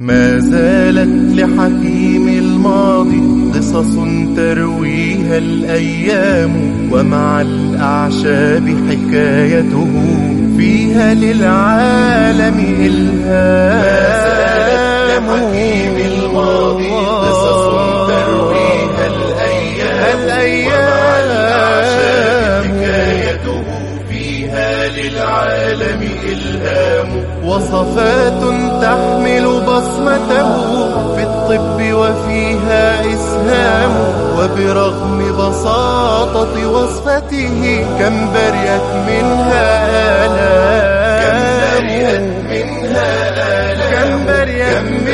ما زالت لحكيم الماضي قصص ترويها الأيام ومع الأعشاب حكايته فيها للعالم إلهام ما زالت لحكيم الماضي قصص ترويها الأيام, الأيام ومع الأعشاب حكايته فيها للعالم إلهام وصفات تحمل بصمته في الطب وفيها إسهام وبرغم بساطة وصفته كم بريت منها آلام كم بريت منها آلام كم بريت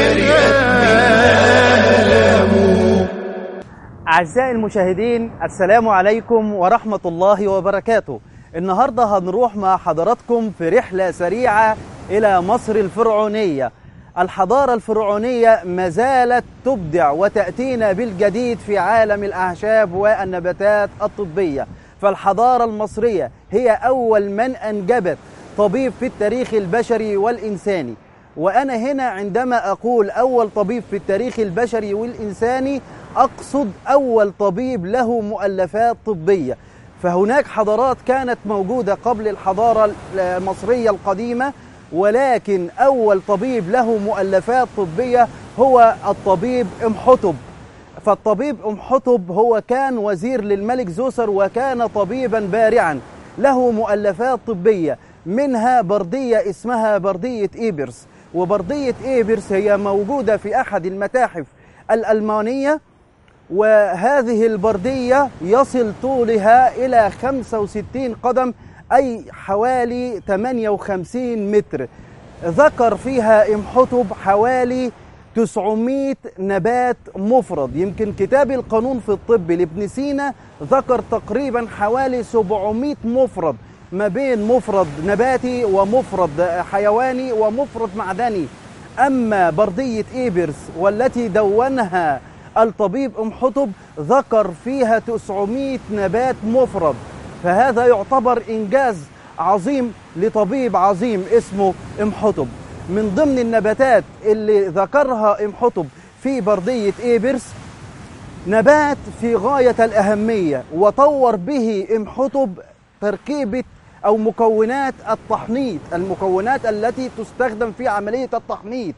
منها آلام أعزائي المشاهدين السلام عليكم ورحمة الله وبركاته النهاردة هنروح مع حضراتكم في رحلة سريعة إلى مصر الفرعونية الحضارة الفرعونية ما زالت تبدع وتأتينا بالجديد في عالم الأعشاب والنباتات الطبية فالحضارة المصرية هي أول من أنجبت طبيب في التاريخ البشري والإنساني وأنا هنا عندما أقول أول طبيب في التاريخ البشري والإنساني أقصد أول طبيب له مؤلفات طبية فهناك حضارات كانت موجودة قبل الحضارة المصرية القديمة ولكن أول طبيب له مؤلفات طبية هو الطبيب امحتب فالطبيب امحتب هو كان وزير للملك زوسر وكان طبيبا بارعا له مؤلفات طبية منها بردية اسمها بردية إيبرس وبردية إيبرس هي موجودة في أحد المتاحف الألمانية وهذه البردية يصل طولها إلى 65 قدم أي حوالي 58 متر ذكر فيها امحتب حوالي 900 نبات مفرد يمكن كتاب القانون في الطب لابن سينا ذكر تقريبا حوالي 700 مفرد ما بين مفرد نباتي ومفرد حيواني ومفرد معدني أما بردية إيبرس والتي دونها الطبيب امحتب ذكر فيها 900 نبات مفرد فهذا يعتبر إنجاز عظيم لطبيب عظيم اسمه امحتب من ضمن النباتات اللي ذكرها امحتب في بردية إيبرس نبات في غاية الأهمية وطور به امحتب تركيبة أو مكونات التحنيط المكونات التي تستخدم في عملية التحنيط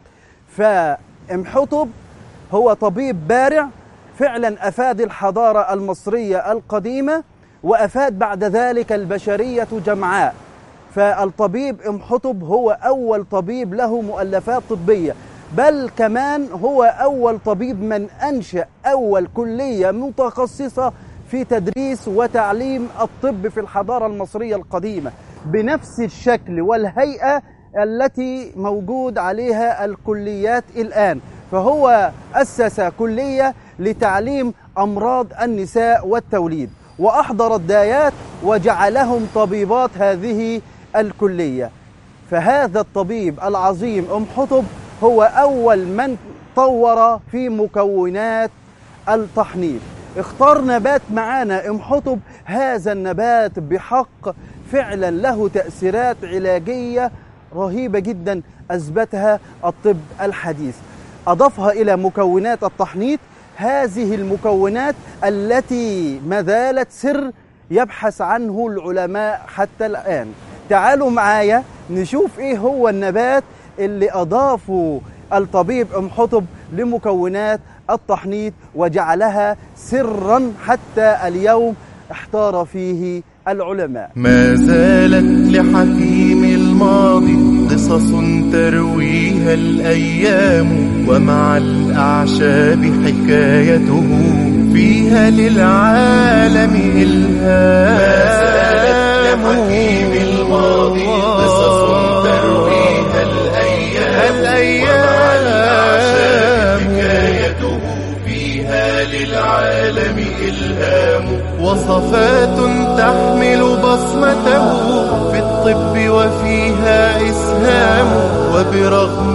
فامحتب هو طبيب بارع فعلا أفاد الحضارة المصرية القديمة وأفاد بعد ذلك البشرية جمعاء فالطبيب امحتب هو أول طبيب له مؤلفات طبية بل كمان هو أول طبيب من أنشأ أول كلية متخصصة في تدريس وتعليم الطب في الحضارة المصرية القديمة بنفس الشكل والهيئة التي موجود عليها الكليات الآن فهو أسس كلية لتعليم أمراض النساء والتوليد وأحضر الدايات وجعلهم طبيبات هذه الكلية فهذا الطبيب العظيم أم حطب هو أول من طور في مكونات التحنيط اختار نبات معانا ام حطب هذا النبات بحق فعلا له تأثيرات علاجية رهيبة جدا أثبتها الطب الحديث أضافها إلى مكونات التحنيط هذه المكونات التي ما زالت سر يبحث عنه العلماء حتى الآن تعالوا معايا نشوف إيه هو النبات اللي أضافه الطبيب أم حطب لمكونات التحنيط وجعلها سرا حتى اليوم احتار فيه العلماء ما زالت لحكيم الماضي قصص ترويها الأيام ومع الأعشاب حكايته فيها للعالم إلهام ما زالت لحكيم الماضي قصص ترويها الأيام, الأيام ومع الأعشاب حكايته فيها للعالم إلهام وصفات تحمل بصمته في الطب وفيها إسهام وبرغم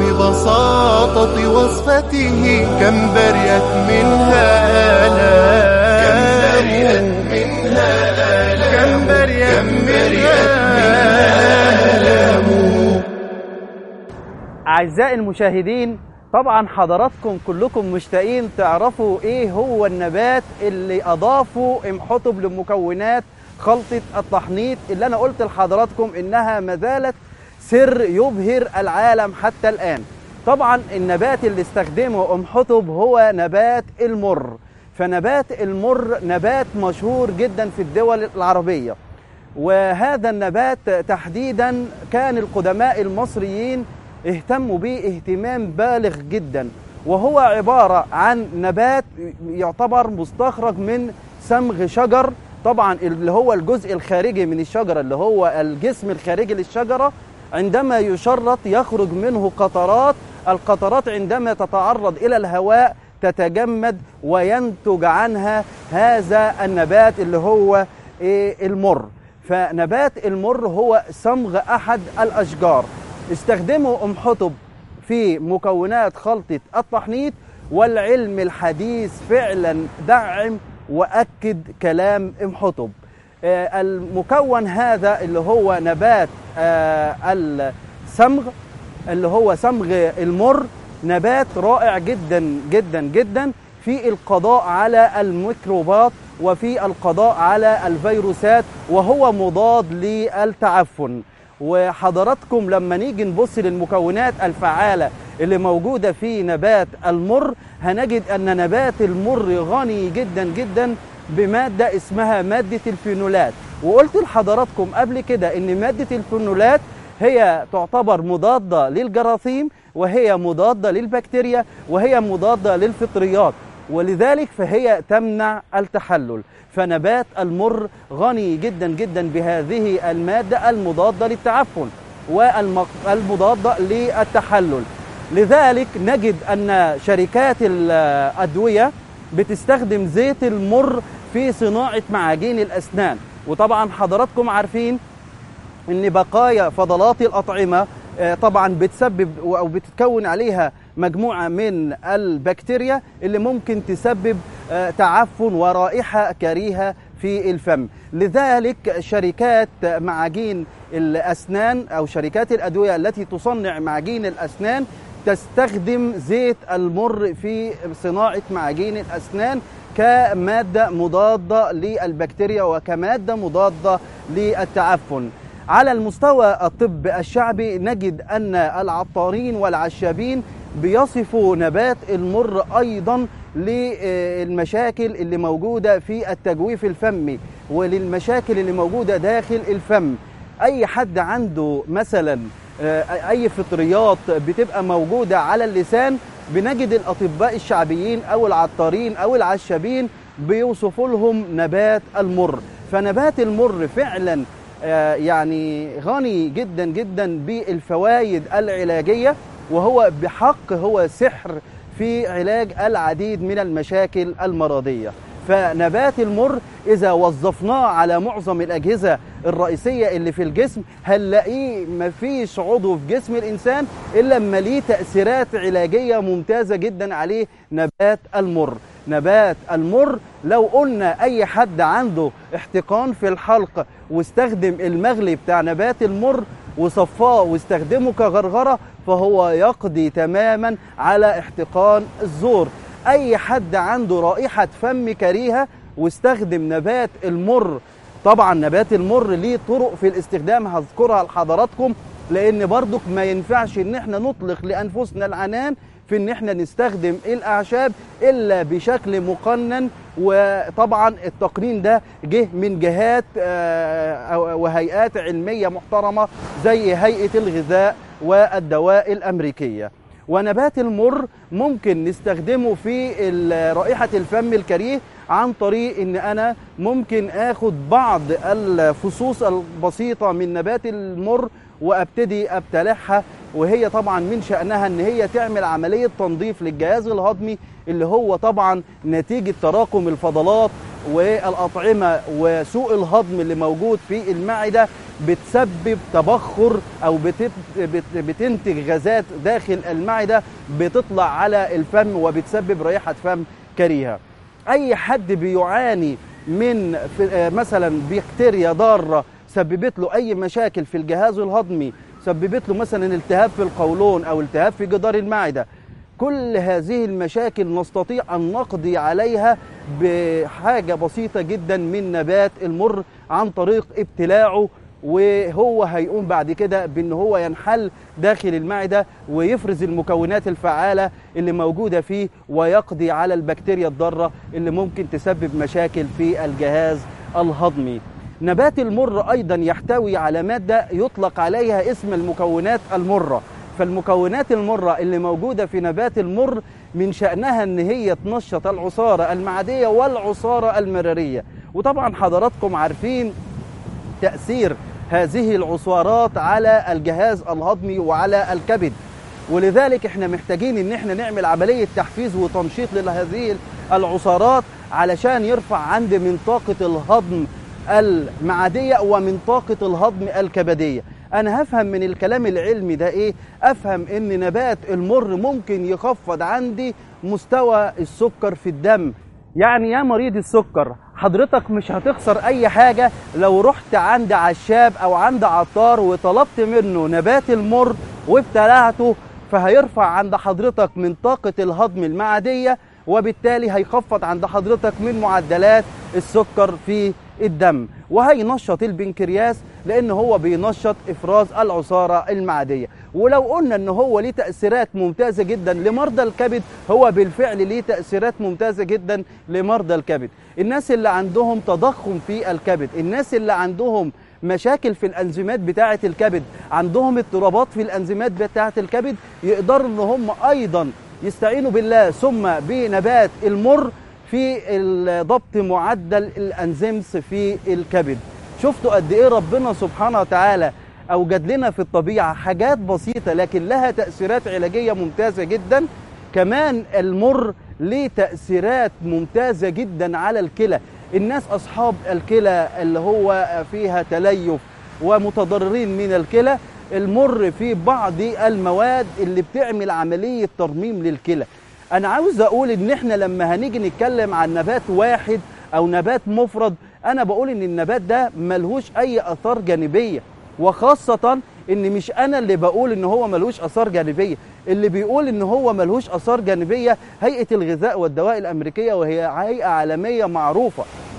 بساطة وصفته كم بريت منها آلام كم بريت منها آلام كم بريت منها آلام أعزائي المشاهدين طبعا حضراتكم كلكم مشتاقين تعرفوا ايه هو النبات اللي اضافوا امحطب لمكونات خلطة التحنيط اللي انا قلت لحضراتكم انها ما زالت سر يبهر العالم حتى الان طبعا النبات اللي استخدمه امحطب هو نبات المر فنبات المر نبات مشهور جدا في الدول العربية وهذا النبات تحديدا كان القدماء المصريين اهتموا به اهتمام بالغ جدا وهو عبارة عن نبات يعتبر مستخرج من صمغ شجر طبعا اللي هو الجزء الخارجي من الشجرة اللي هو الجسم الخارجي للشجرة عندما يشرط يخرج منه قطرات القطرات عندما تتعرض إلى الهواء تتجمد وينتج عنها هذا النبات اللي هو إيه المر فنبات المر هو صمغ أحد الأشجار استخدموا أم حطب في مكونات خلطة التحنيط والعلم الحديث فعلا دعم وأكد كلام أم حطب آه المكون هذا اللي هو نبات آه الصمغ اللي هو صمغ المر نبات رائع جدا جدا جدا في القضاء على الميكروبات وفي القضاء على الفيروسات وهو مضاد للتعفن وحضراتكم لما نيجي نبص للمكونات الفعالة اللي موجودة في نبات المر هنجد أن نبات المر غني جدا جدا بمادة اسمها مادة الفينولات وقلت لحضراتكم قبل كده أن مادة الفينولات هي تعتبر مضادة للجراثيم وهي مضادة للبكتيريا وهي مضادة للفطريات ولذلك فهي تمنع التحلل فنبات المر غني جدا جدا بهذه المادة المضادة للتعفن والمضادة للتحلل لذلك نجد أن شركات الأدوية بتستخدم زيت المر في صناعة معاجين الأسنان وطبعا حضراتكم عارفين ان بقايا فضلات الأطعمة طبعا بتسبب أو بتتكون عليها مجموعة من البكتيريا اللي ممكن تسبب تعفن ورائحة كريهة في الفم لذلك شركات معاجين الأسنان أو شركات الأدوية التي تصنع معاجين الأسنان تستخدم زيت المر في صناعة معاجين الأسنان كمادة مضادة للبكتيريا وكمادة مضادة للتعفن على المستوى الطب الشعبي نجد أن العطارين والعشابين بيصفوا نبات المر أيضا للمشاكل اللي موجودة في التجويف الفمي وللمشاكل اللي موجودة داخل الفم أي حد عنده مثلا أي فطريات بتبقى موجودة على اللسان بنجد الأطباء الشعبيين أو العطارين أو العشابين بيوصفوا لهم نبات المر فنبات المر فعلا يعني غني جدا جدا بالفوائد العلاجية وهو بحق هو سحر في علاج العديد من المشاكل المرضية فنبات المر إذا وظفناه على معظم الأجهزة الرئيسية اللي في الجسم هنلاقيه مفيش عضو في جسم الإنسان إلا لما ليه تأثيرات علاجية ممتازة جدا عليه نبات المر نبات المر لو قلنا أي حد عنده احتقان في الحلق واستخدم المغلي بتاع نبات المر وصفاه واستخدمه كغرغرة فهو يقضي تماما على احتقان الزور أي حد عنده رائحة فم كريهة واستخدم نبات المر طبعا نبات المر ليه طرق في الاستخدام هذكرها لحضراتكم لان برضك ما ينفعش ان احنا نطلق لانفسنا العنان في ان احنا نستخدم الاعشاب الا بشكل مقنن وطبعا التقنين ده جه من جهات وهيئات علميه محترمه زي هيئه الغذاء والدواء الامريكيه ونبات المر ممكن نستخدمه في رائحه الفم الكريه عن طريق ان انا ممكن اخد بعض الفصوص البسيطه من نبات المر وابتدي ابتلعها وهي طبعا من شأنها ان هي تعمل عملية تنظيف للجهاز الهضمي اللي هو طبعا نتيجة تراكم الفضلات والأطعمة وسوء الهضم اللي موجود في المعدة بتسبب تبخر أو بتنتج غازات داخل المعدة بتطلع على الفم وبتسبب رائحة فم كريهة أي حد بيعاني من مثلا بكتيريا ضارة سببت له أي مشاكل في الجهاز الهضمي سببت له مثلا التهاب في القولون او التهاب في جدار المعده كل هذه المشاكل نستطيع أن نقضي عليها بحاجة بسيطة جدا من نبات المر عن طريق ابتلاعه وهو هيقوم بعد كده بان هو ينحل داخل المعده ويفرز المكونات الفعاله اللي موجوده فيه ويقضي على البكتيريا الضاره اللي ممكن تسبب مشاكل في الجهاز الهضمي. نبات المر ايضا يحتوي على ماده يطلق عليها اسم المكونات المره. فالمكونات المره اللي موجوده في نبات المر من شانها ان هي تنشط العصاره المعديه والعصاره المراريه. وطبعا حضراتكم عارفين تأثير هذه العصارات على الجهاز الهضمي وعلى الكبد ولذلك احنا محتاجين ان احنا نعمل عملية تحفيز وتنشيط لهذه العصارات علشان يرفع عند من طاقة الهضم المعدية ومن طاقة الهضم الكبدية انا هفهم من الكلام العلمي ده ايه افهم ان نبات المر ممكن يخفض عندي مستوى السكر في الدم يعني يا مريض السكر حضرتك مش هتخسر اي حاجة لو رحت عند عشاب او عند عطار وطلبت منه نبات المر وابتلعته فهيرفع عند حضرتك من طاقة الهضم المعدية وبالتالي هيخفض عند حضرتك من معدلات السكر في الدم وهينشط البنكرياس لان هو بينشط افراز العصاره المعديه ولو قلنا ان هو ليه تاثيرات ممتازه جدا لمرضى الكبد هو بالفعل ليه تاثيرات ممتازه جدا لمرضى الكبد الناس اللي عندهم تضخم في الكبد الناس اللي عندهم مشاكل في الانزيمات بتاعه الكبد عندهم اضطرابات في الانزيمات بتاعه الكبد يقدروا ان هم ايضا يستعينوا بالله ثم بنبات المر في ضبط معدل الانزيمز في الكبد شفتوا قد ايه ربنا سبحانه وتعالى اوجد لنا في الطبيعه حاجات بسيطه لكن لها تاثيرات علاجيه ممتازه جدا كمان المر ليه تاثيرات ممتازه جدا على الكلى الناس اصحاب الكلى اللي هو فيها تليف ومتضررين من الكلى المر فيه بعض المواد اللي بتعمل عمليه ترميم للكلى انا عاوز اقول ان احنا لما هنيجي نتكلم عن نبات واحد او نبات مفرد انا بقول ان النبات ده ملهوش اي اثار جانبيه وخاصه ان مش انا اللي بقول ان هو ملهوش اثار جانبيه اللي بيقول ان هو ملهوش اثار جانبيه هيئه الغذاء والدواء الامريكيه وهي هيئه عالميه معروفه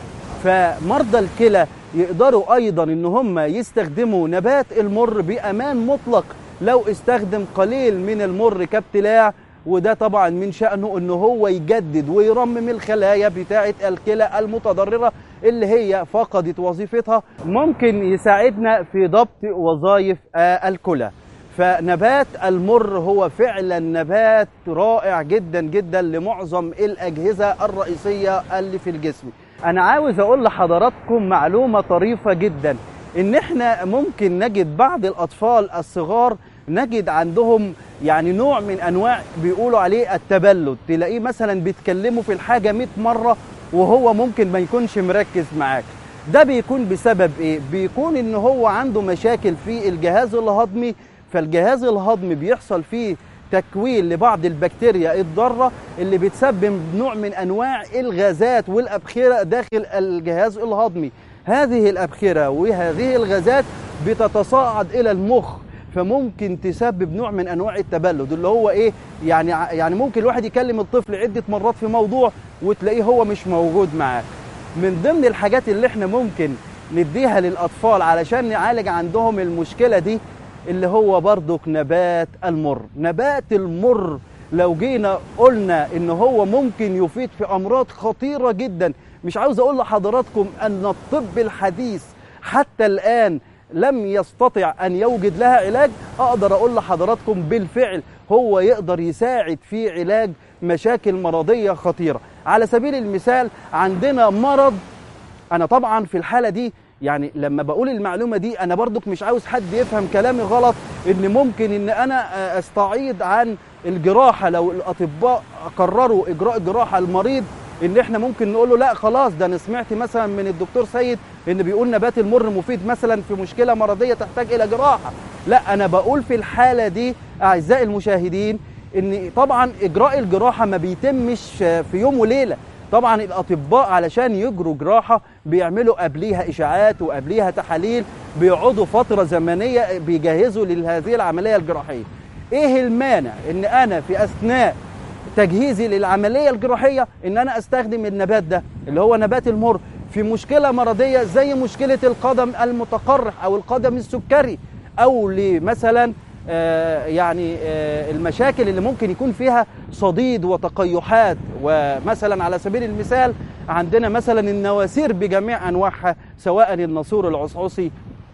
فمرضى الكلى يقدروا ايضا ان هم يستخدموا نبات المر بامان مطلق لو استخدم قليل من المر كابتلاع وده طبعا من شأنه ان هو يجدد ويرمم الخلايا بتاعة الكلى المتضررة اللي هي فقدت وظيفتها ممكن يساعدنا في ضبط وظائف الكلى فنبات المر هو فعلا نبات رائع جدا جدا لمعظم الأجهزة الرئيسية اللي في الجسم أنا عاوز أقول لحضراتكم معلومة طريفة جدا إن إحنا ممكن نجد بعض الأطفال الصغار نجد عندهم يعني نوع من انواع بيقولوا عليه التبلد تلاقيه مثلا بيتكلموا في الحاجه 100 مره وهو ممكن ما يكونش مركز معاك ده بيكون بسبب ايه بيكون ان هو عنده مشاكل في الجهاز الهضمي فالجهاز الهضمي بيحصل فيه تكوين لبعض البكتيريا الضارة اللي بتسبب نوع من أنواع الغازات والأبخرة داخل الجهاز الهضمي هذه الأبخرة وهذه الغازات بتتصاعد إلى المخ فممكن تسبب نوع من انواع التبلد اللي هو ايه يعني يعني ممكن الواحد يكلم الطفل عده مرات في موضوع وتلاقيه هو مش موجود معاه من ضمن الحاجات اللي احنا ممكن نديها للاطفال علشان نعالج عندهم المشكله دي اللي هو برضك نبات المر نبات المر لو جينا قلنا ان هو ممكن يفيد في امراض خطيره جدا مش عاوز اقول لحضراتكم ان الطب الحديث حتى الان لم يستطع ان يوجد لها علاج اقدر اقول لحضراتكم بالفعل هو يقدر يساعد في علاج مشاكل مرضيه خطيره على سبيل المثال عندنا مرض انا طبعا في الحاله دي يعني لما بقول المعلومه دي انا برضك مش عاوز حد يفهم كلامي غلط ان ممكن ان انا استعيد عن الجراحه لو الاطباء قرروا اجراء جراحه المريض ان احنا ممكن نقول له لا خلاص ده انا سمعت مثلا من الدكتور سيد ان بيقول نبات المر مفيد مثلا في مشكله مرضيه تحتاج الى جراحه لا انا بقول في الحاله دي اعزائي المشاهدين ان طبعا اجراء الجراحه ما بيتمش في يوم وليله طبعا الاطباء علشان يجروا جراحه بيعملوا قبليها اشاعات وقبليها تحاليل بيقعدوا فتره زمنيه بيجهزوا لهذه العمليه الجراحيه ايه المانع ان انا في اثناء تجهيزي للعمليه الجراحيه ان انا استخدم النبات ده اللي هو نبات المر في مشكله مرضيه زي مشكله القدم المتقرح او القدم السكري او لمثلا آه، يعني آه، المشاكل اللي ممكن يكون فيها صديد وتقيحات ومثلا على سبيل المثال عندنا مثلا النواسير بجميع انواعها سواء الناسور العصعصي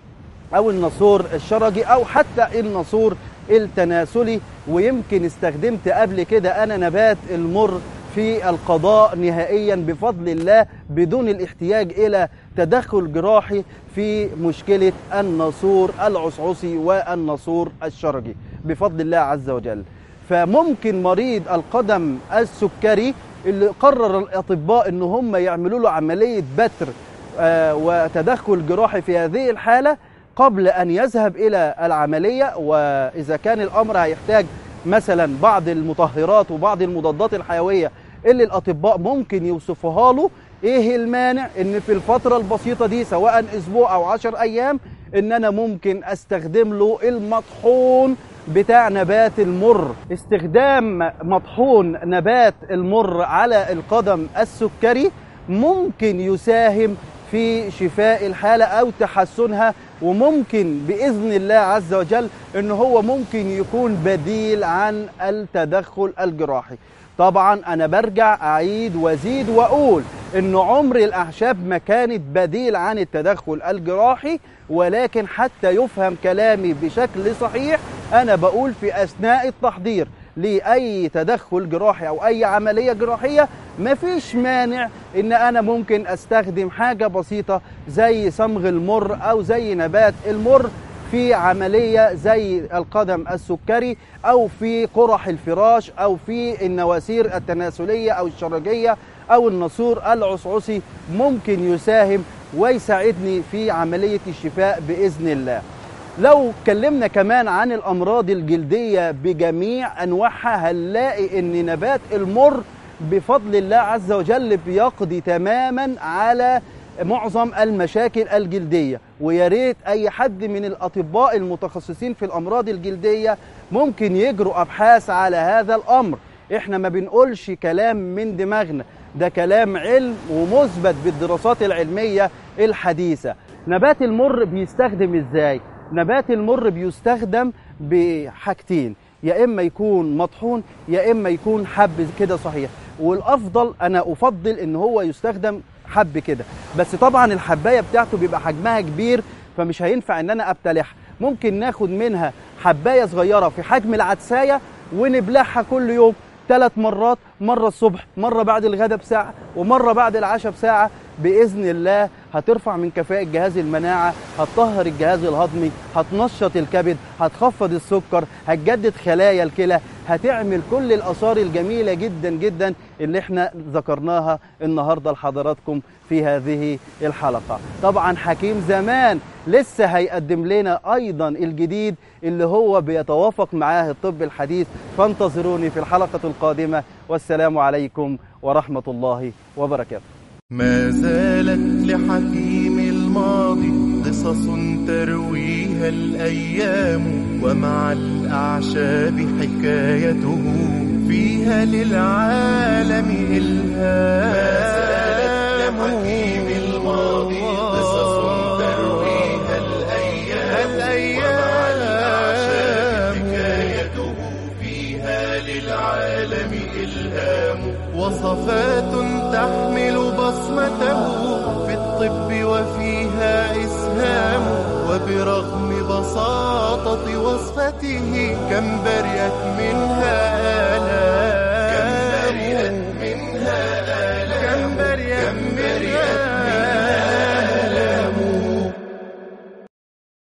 او الناسور الشرجي او حتى الناسور التناسلي ويمكن استخدمت قبل كده انا نبات المر في القضاء نهائيا بفضل الله بدون الاحتياج الى تدخل جراحي في مشكله الناسور العصعصي والناسور الشرجي بفضل الله عز وجل فممكن مريض القدم السكري اللي قرر الاطباء ان هم يعملوا له عمليه بتر آه، وتدخل جراحي في هذه الحاله قبل ان يذهب الى العمليه واذا كان الامر هيحتاج مثلا بعض المطهرات وبعض المضادات الحيويه اللي الاطباء ممكن يوصفوها له ايه المانع ان في الفتره البسيطه دي سواء اسبوع او عشر ايام ان انا ممكن استخدم له المطحون بتاع نبات المر استخدام مطحون نبات المر على القدم السكري ممكن يساهم في شفاء الحالة أو تحسنها وممكن بإذن الله عز وجل أن هو ممكن يكون بديل عن التدخل الجراحي طبعا أنا برجع أعيد وأزيد وأقول أن عمر الأعشاب ما كانت بديل عن التدخل الجراحي ولكن حتى يفهم كلامي بشكل صحيح أنا بقول في أثناء التحضير لأي تدخل جراحي أو أي عملية جراحية مفيش مانع إن أنا ممكن أستخدم حاجة بسيطة زي صمغ المر أو زي نبات المر في عملية زي القدم السكري أو في قرح الفراش أو في النواسير التناسلية أو الشرجية أو الناسور العصعصي ممكن يساهم ويساعدني في عملية الشفاء بإذن الله لو اتكلمنا كمان عن الامراض الجلديه بجميع انواعها هنلاقي ان نبات المر بفضل الله عز وجل بيقضي تماما على معظم المشاكل الجلديه ويا ريت اي حد من الاطباء المتخصصين في الامراض الجلديه ممكن يجروا ابحاث على هذا الامر احنا ما بنقولش كلام من دماغنا ده كلام علم ومثبت بالدراسات العلميه الحديثه نبات المر بيستخدم ازاي نبات المر بيستخدم بحاجتين يا اما يكون مطحون يا اما يكون حب كده صحيح والافضل انا افضل ان هو يستخدم حب كده بس طبعا الحبايه بتاعته بيبقى حجمها كبير فمش هينفع ان انا ابتلعها ممكن ناخد منها حبايه صغيره في حجم العدسايه ونبلعها كل يوم ثلاث مرات مرة الصبح مرة بعد الغداء بساعة ومرة بعد العشاء بساعة بإذن الله هترفع من كفاءة جهاز المناعة هتطهر الجهاز الهضمي هتنشط الكبد هتخفض السكر هتجدد خلايا الكلى هتعمل كل الآثار الجميلة جدا جدا اللي احنا ذكرناها النهاردة لحضراتكم في هذه الحلقة طبعا حكيم زمان لسه هيقدم لنا أيضا الجديد اللي هو بيتوافق معاه الطب الحديث فانتظروني في الحلقة القادمة والسلام عليكم ورحمة الله وبركاته ما زالت لحكيم الماضي قصص ترويها الأيام ومع الأعشاب حكايته فيها للعالم إلهام ما زالت لحكيم الماضي قصص ترويها الأيام ومع الأعشاب حكايته فيها للعالم إلهام وصفات تحمل بصمته في الطب وفيها إسهام وبرغم بساطة وصفته كم برئت منها آلام كم برئت منها آلام كم برئت